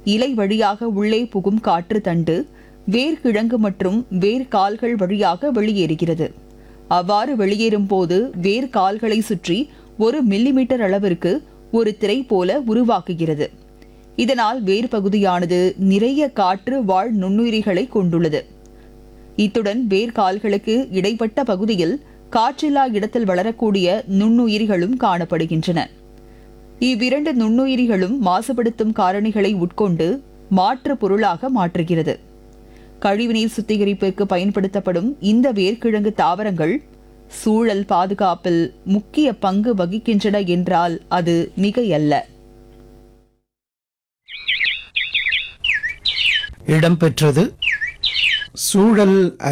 இலை வழியாக உள்ளே புகும் காற்று தண்டு வேர்கிழங்கு மற்றும் வேர்கால்கள் வழியாக வெளியேறுகிறது அவ்வாறு வெளியேறும் போது வேர்கால்களை சுற்றி ஒரு மில்லிமீட்டர் அளவிற்கு ஒரு திரை போல உருவாக்குகிறது இதனால் வேர் பகுதியானது நிறைய காற்று வாழ் நுண்ணுயிரிகளை கொண்டுள்ளது இத்துடன் வேர்கால்களுக்கு இடைப்பட்ட பகுதியில் காற்றில்லா இடத்தில் வளரக்கூடிய நுண்ணுயிரிகளும் காணப்படுகின்றன இவ்விரண்டு நுண்ணுயிரிகளும் மாசுபடுத்தும் காரணிகளை உட்கொண்டு மாற்று பொருளாக மாற்றுகிறது கழிவுநீர் சுத்திகரிப்பிற்கு பயன்படுத்தப்படும் இந்த வேர்க்கிழங்கு தாவரங்கள் சூழல் பாதுகாப்பில் முக்கிய பங்கு வகிக்கின்றன என்றால் அது மிகையல்ல இடம்பெற்றது சூழல்